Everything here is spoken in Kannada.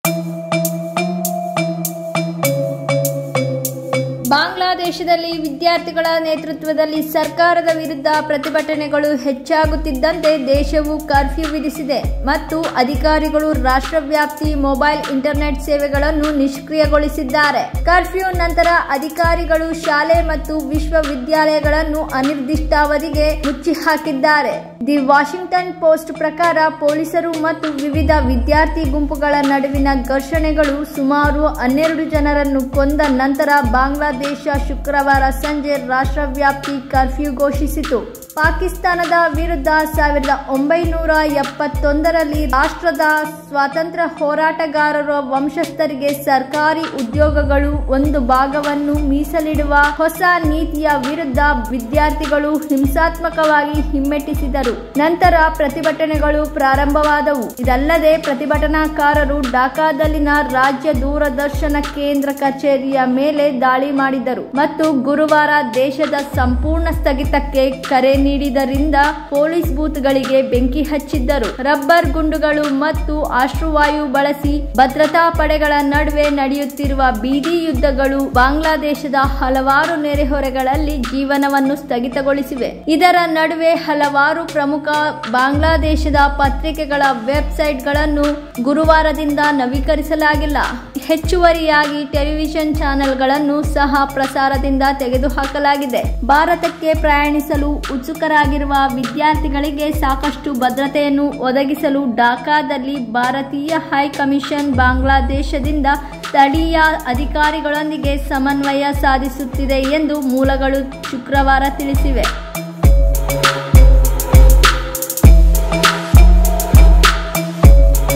ಬಾಂಗ್ಲಾದೇಶದಲ್ಲಿ ವಿದ್ಯಾರ್ಥಿಗಳ ನೇತೃತ್ವದಲ್ಲಿ ಸರ್ಕಾರದ ವಿರುದ್ಧ ಪ್ರತಿಭಟನೆಗಳು ಹೆಚ್ಚಾಗುತ್ತಿದ್ದಂತೆ ದೇಶವು ಕರ್ಫ್ಯೂ ವಿಧಿಸಿದೆ ಮತ್ತು ಅಧಿಕಾರಿಗಳು ರಾಷ್ಟ್ರವ್ಯಾಪ್ತಿ ಮೊಬೈಲ್ ಇಂಟರ್ನೆಟ್ ಸೇವೆಗಳನ್ನು ನಿಷ್ಕ್ರಿಯಗೊಳಿಸಿದ್ದಾರೆ ಕರ್ಫ್ಯೂ ನಂತರ ಅಧಿಕಾರಿಗಳು ಶಾಲೆ ಮತ್ತು ವಿಶ್ವವಿದ್ಯಾಲಯಗಳನ್ನು ಅನಿರ್ದಿಷ್ಟಾವಧಿಗೆ ಮುಚ್ಚಿ ಹಾಕಿದ್ದಾರೆ ದಿ ವಾಷಿಂಗ್ಟನ್ ಪೋಸ್ಟ್ ಪ್ರಕಾರ ಪೊಲೀಸರು ಮತ್ತು ವಿವಿಧ ವಿದ್ಯಾರ್ಥಿ ಗುಂಪುಗಳ ನಡುವಿನ ಘರ್ಷಣೆಗಳು ಸುಮಾರು ಹನ್ನೆರಡು ಜನರನ್ನು ಕೊಂದ ನಂತರ ಬಾಂಗ್ಲಾದೇಶ ಶುಕ್ರವಾರ ಸಂಜೆ ರಾಷ್ಟ್ರವ್ಯಾಪ್ತಿ ಕರ್ಫ್ಯೂ ಘೋಷಿಸಿತು ಪಾಕಿಸ್ತಾನದ ವಿರುದ್ಧ ಸಾವಿರದ ಒಂಬೈನೂರ ಎಪ್ಪತ್ತೊಂದರಲ್ಲಿ ರಾಷ್ಟ್ರದ ಸ್ವಾತಂತ್ರ್ಯ ಹೋರಾಟಗಾರರ ವಂಶಸ್ಥರಿಗೆ ಸರ್ಕಾರಿ ಉದ್ಯೋಗಗಳು ಒಂದು ಭಾಗವನ್ನು ಮೀಸಲಿಡುವ ಹೊಸ ನೀತಿಯ ವಿರುದ್ಧ ವಿದ್ಯಾರ್ಥಿಗಳು ಹಿಂಸಾತ್ಮಕವಾಗಿ ಹಿಮ್ಮೆಟ್ಟಿಸಿದರು ನಂತರ ಪ್ರತಿಭಟನೆಗಳು ಪ್ರಾರಂಭವಾದವು ಇದಲ್ಲದೆ ಪ್ರತಿಭಟನಾಕಾರರು ಢಾಕಾದಲ್ಲಿನ ರಾಜ್ಯ ದೂರದರ್ಶನ ಕೇಂದ್ರ ಕಚೇರಿಯ ಮೇಲೆ ದಾಳಿ ಮಾಡಿದರು ಮತ್ತು ಗುರುವಾರ ದೇಶದ ಸಂಪೂರ್ಣ ಸ್ಥಗಿತಕ್ಕೆ ಕರೆ ನೀಡಿದರಿಂದ ಪೊಲೀಸ್ ಬೂತ್ಗಳಿಗೆ ಬೆಂಕಿ ಹಚ್ಚಿದ್ದರು ರಬ್ಬರ್ ಗುಂಡುಗಳು ಮತ್ತು ಅಶ್ರುವಾಯು ಬಳಸಿ ಭದ್ರತಾ ಪಡೆಗಳ ನಡುವೆ ನಡೆಯುತ್ತಿರುವ ಬೀದಿ ಯುದ್ಧಗಳು ಬಾಂಗ್ಲಾದೇಶದ ಹಲವಾರು ನೆರೆಹೊರೆಗಳಲ್ಲಿ ಜೀವನವನ್ನು ಸ್ಥಗಿತಗೊಳಿಸಿವೆ ಇದರ ನಡುವೆ ಹಲವಾರು ಪ್ರಮುಖ ಬಾಂಗ್ಲಾದೇಶದ ಪತ್ರಿಕೆಗಳ ವೆಬ್ಸೈಟ್ಗಳನ್ನು ಗುರುವಾರದಿಂದ ನವೀಕರಿಸಲಾಗಿಲ್ಲ ಹೆಚ್ಚುವರಿಯಾಗಿ ಟೆಲಿವಿಷನ್ ಚಾನೆಲ್ಗಳನ್ನು ಸಹ ಪ್ರಸಾರದಿಂದ ತೆಗೆದುಹಾಕಲಾಗಿದೆ ಭಾರತಕ್ಕೆ ಪ್ರಯಾಣಿಸಲು ಉತ್ಸುಕರಾಗಿರುವ ವಿದ್ಯಾರ್ಥಿಗಳಿಗೆ ಸಾಕಷ್ಟು ಭದ್ರತೆಯನ್ನು ಒದಗಿಸಲು ಢಾಕಾದಲ್ಲಿ ಭಾರತೀಯ ಹೈಕಮಿಷನ್ ಬಾಂಗ್ಲಾದೇಶದಿಂದ ಸ್ಥಳೀಯ ಅಧಿಕಾರಿಗಳೊಂದಿಗೆ ಸಮನ್ವಯ ಸಾಧಿಸುತ್ತಿದೆ ಎಂದು ಮೂಲಗಳು ಶುಕ್ರವಾರ ತಿಳಿಸಿವೆ